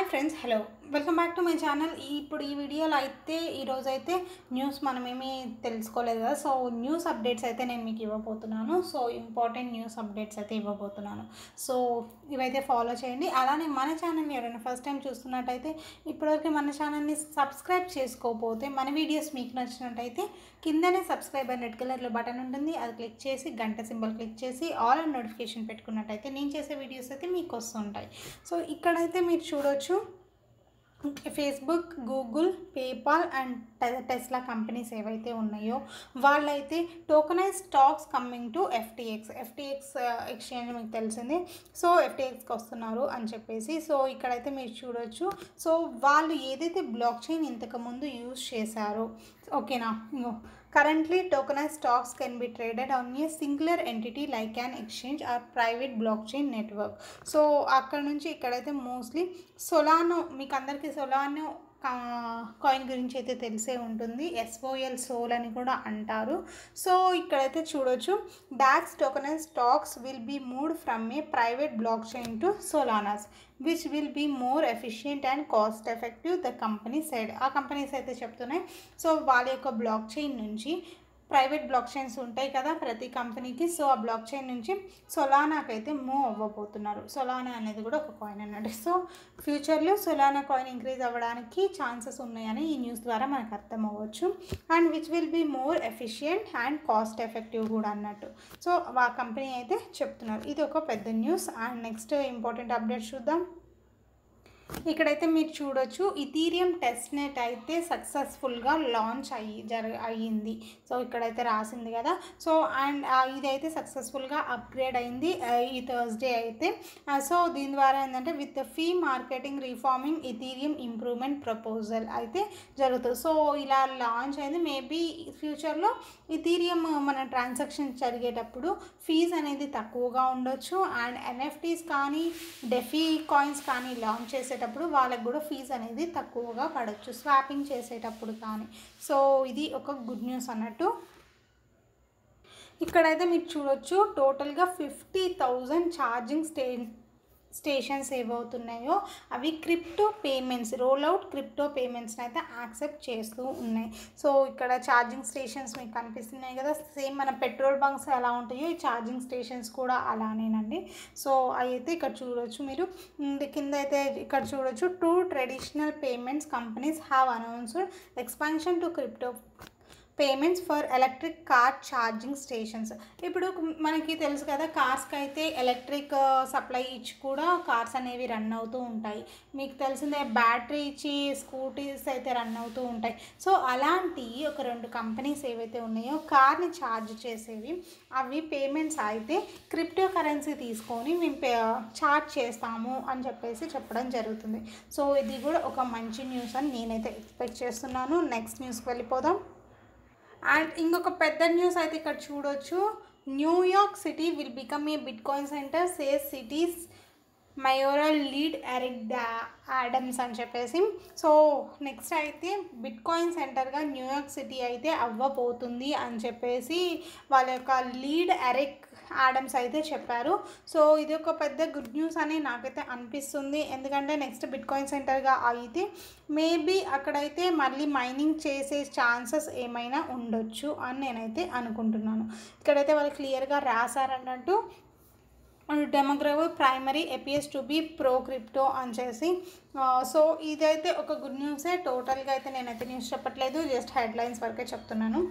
friends hello welcome back to my channel ఇప్పుడు ఈ వీడియోలో అయితే ఈరోజు అయితే న్యూస్ మనం ఏమీ తెలుసుకోలేదు కదా సో న్యూస్ అప్డేట్స్ అయితే నేను మీకు ఇవ్వబోతున్నాను సో ఇంపార్టెంట్ న్యూస్ అప్డేట్స్ అయితే ఇవ్వబోతున్నాను సో ఇవైతే ఫాలో చేయండి అలానే మన ఛానల్ని ఎవరైనా ఫస్ట్ టైం చూస్తున్నట్టయితే ఇప్పటివరకు మన ఛానల్ని సబ్స్క్రైబ్ చేసుకోకపోతే మన వీడియోస్ మీకు నచ్చినట్టయితే కిందనే సబ్స్క్రైబ్ అని రెడ్ కలర్లో బటన్ ఉంటుంది అది క్లిక్ చేసి గంట సింబల్ క్లిక్ చేసి ఆల్ అండ్ నోటిఫికేషన్ పెట్టుకున్నట్టయితే నేను చేసే వీడియోస్ అయితే మీకు వస్తుంటాయి సో ఇక్కడైతే మీరు చూడొచ్చు ఫేస్బుక్ గూగుల్ పేపాల్ అండ్ టె- టెస్లా కంపెనీస్ ఏవైతే ఉన్నాయో వాళ్ళైతే tokenize stocks coming to FTX FTX exchange మీకు తెలిసింది సో ఎఫ్టీఎక్స్కి వస్తున్నారు అని చెప్పేసి సో ఇక్కడైతే మీరు చూడొచ్చు సో వాళ్ళు ఏదైతే బ్లాక్ చైన్ ఇంతకుముందు యూజ్ చేశారో ఓకేనా ఇంగో currently tokenize stocks can be traded on a singular entity like an exchange or private blockchain network so అక్కడ నుంచి ఇక్కడైతే మోస్ట్లీ సొలానో మీకు అందరికీ సొలానో కాయిన్ గురించి అయితే తెలిసే ఉంటుంది ఎస్ఓఎల్ సోల్ అని కూడా అంటారు సో ఇక్కడైతే చూడొచ్చు docs tokenize stocks will be moved from a private blockchain to Solana's which will be more efficient and cost effective the company said ఆ కంపెనీస్ అయితే చెప్తున్నాయి సో వాళ్ళ యొక్క బ్లాక్ చైన్ నుంచి ప్రైవేట్ బ్లాక్ చైన్స్ ఉంటాయి కదా ప్రతి కంపెనీకి సో ఆ బ్లాక్ చైన్ నుంచి సొలానాకి అయితే మూవ్ అవ్వబోతున్నారు సొలానా అనేది కూడా ఒక కాయిన్ అన్నట్టు సో ఫ్యూచర్లో సొలానా కాయిన్ ఇంక్రీజ్ అవ్వడానికి ఛాన్సెస్ ఉన్నాయని ఈ న్యూస్ ద్వారా మనకు అర్థం అవ్వచ్చు and which will be more efficient and cost effective కూడా అన్నట్టు సో ఆ కంపెనీ అయితే చెప్తున్నారు ఇది ఒక పెద్ద news and next important update చూద్దాం ఇక్కడైతే మీరు చూడొచ్చు ఇథీరియం టెస్ట్ నెట్ అయితే సక్సెస్ఫుల్గా లాంచ్ అయ్యి జర అయ్యింది సో ఇక్కడైతే రాసింది కదా సో అండ్ ఇదైతే సక్సెస్ఫుల్గా అప్గ్రేడ్ అయింది ఆ, ఈ థర్స్డే అయితే ఆ, సో దీని ద్వారా ఏంటంటే with fee marketing reforming Ethereum improvement proposal అయితే జరుగుతుంది సో ఇలా లాంచ్ అయింది మేబీ ఫ్యూచర్లో ఇథీరియం మన ట్రాన్సాక్షన్ జరిగేటప్పుడు ఫీజ్ అనేది తక్కువగా ఉండొచ్చు అండ్ ఎన్ఎఫ్టీస్ కానీ డెఫీ కాయిన్స్ కానీ లాంచ్ చేసేటప్పుడు వాళ్ళకి కూడా ఫీజ్ అనేది తక్కువగా పడవచ్చు స్వాపింగ్ చేసేటప్పుడు కానీ సో ఇది ఒక గుడ్ న్యూస్ అన్నట్టు ఇక్కడైతే మీరు చూడొచ్చు టోటల్గా ఫిఫ్టీ థౌజండ్ ఛార్జింగ్ స్టే స్టేషన్స్ ఏవవుతున్నాయో అవి crypto payments roll out crypto పేమెంట్స్ని అయితే యాక్సెప్ట్ చేస్తూ ఉన్నాయి సో ఇక్కడ ఛార్జింగ్ స్టేషన్స్ మీకు కనిపిస్తున్నాయి కదా సేమ్ మన పెట్రోల్ బంక్స్ ఎలా ఉంటాయో ఈ ఛార్జింగ్ స్టేషన్స్ కూడా అలానేనండి సో అవి అయితే ఇక్కడ చూడొచ్చు మీరు ఉమ్, కింద అయితే ఇక్కడ చూడొచ్చు two traditional payments companies have announced expansion to crypto payments for electric car charging stations ఇప్పుడు మనకి తెలుసు కదా కార్స్కి అయితే ఎలక్ట్రిక్ సప్లై ఇచ్చి కూడా కార్స్ అనేవి రన్ అవుతూ ఉంటాయి మీకు తెలిసిందే బ్యాటరీ ఇచ్చి స్కూటీస్ అయితే రన్ అవుతూ ఉంటాయి సో అలాంటి ఒక రెండు కంపెనీస్ ఏవైతే ఉన్నాయో కార్ని ఛార్జ్ చేసేవి అవి పేమెంట్స్ అయితే క్రిప్టో కరెన్సీ తీసుకొని మేము పే ఛార్జ్ చేస్తాము అని చెప్పేసి చెప్పడం జరుగుతుంది సో ఇది కూడా ఒక మంచి న్యూస్ అని నేనైతే ఎక్స్పెక్ట్ చేస్తున్నాను నెక్స్ట్ న్యూస్కి వెళ్ళిపోదాం అండ్ ఇంకొక పెద్ద న్యూస్ అయితే ఇక్కడ చూడొచ్చు New York city will become a bitcoin centre says city's mayoral lead Eric డా యాడమ్స్ అని చెప్పేసి సో నెక్స్ట్ అయితే బిట్ కాయిన్ సెంటర్గా న్యూయార్క్ సిటీ అయితే అవ్వబోతుంది అని చెప్పేసి వాళ్ళ యొక్క లీడ్ ఎరిక్ యాడమ్స్ అయితే చెప్పారు సో ఇది ఒక పెద్ద గుడ్ న్యూస్ అని నాకైతే అనిపిస్తుంది ఎందుకంటే నెక్స్ట్ బిట్ కాయిన్ సెంటర్గా అయితే మేబీ అక్కడైతే మళ్ళీ మైనింగ్ చేసే ఛాన్సెస్ ఏమైనా ఉండొచ్చు అని నేనైతే అనుకుంటున్నాను ఇక్కడైతే వాళ్ళు క్లియర్గా రాశారన్నట్టు demography primary appears to be pro crypto అని చేసి ఆ, సో ఇదైతే ఒక గుడ్ న్యూసే టోటల్గా అయితే నేనైతే న్యూస్ చెప్పట్లేదు జస్ట్ హెడ్లైన్స్ వరకే చెప్తున్నాను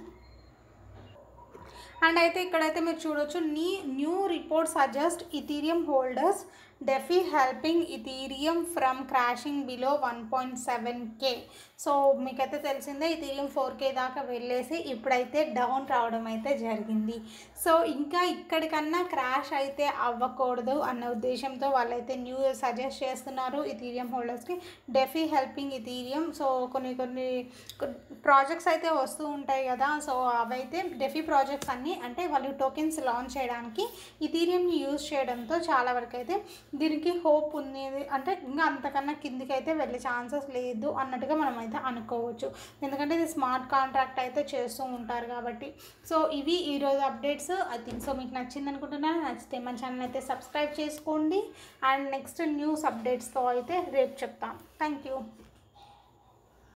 అండ్ అయితే ఇక్కడైతే మీరు చూడొచ్చు నీ new report suggest Ethereum holders DeFi helping Ethereum from crashing below one point seven K so మీకైతే తెలిసిందే ఇథీరియం ఫోర్ కే దాకా వెళ్ళేసి ఇప్పుడైతే డౌన్ రావడం అయితే జరిగింది సో ఇంకా ఇక్కడికన్నా క్రాష్ అయితే అవ్వకూడదు అన్న ఉద్దేశంతో వాళ్ళైతే న్యూ సజెస్ట్ చేస్తున్నారు ఇథీరియం హోల్డర్స్కి డెఫీ హెల్పింగ్ ఇథీరియం సో కొన్ని కొన్ని ప్రాజెక్ట్స్ అయితే వస్తూ ఉంటాయి కదా సో అవైతే డెఫీ ప్రాజెక్ట్స్ అన్నీ అంటే వాళ్ళు టోకెన్స్ లాంచ్ చేయడానికి ఇథీరియంని యూజ్ చేయడంతో చాలా వరకు అయితే దీనికి హోప్ ఉంది అంటే ఇంకా అంతకన్నా కిందికి అయితే వెళ్ళే ఛాన్సెస్ లేదు అన్నట్టుగా మనం అయితే అనుకోవచ్చు ఎందుకంటే ఇది స్మార్ట్ కాంట్రాక్ట్ అయితే చేస్తూ ఉంటారు కాబట్టి సో ఇవి ఈరోజు అప్డేట్స్ ఐ థింక్ సో మీకు నచ్చింది అనుకుంటున్నాను నచ్చితే మన ఛానల్ అయితే సబ్స్క్రైబ్ చేసుకోండి అండ్ నెక్స్ట్ న్యూస్ అప్డేట్స్తో అయితే రేపు చెప్తాను థ్యాంక్ యూ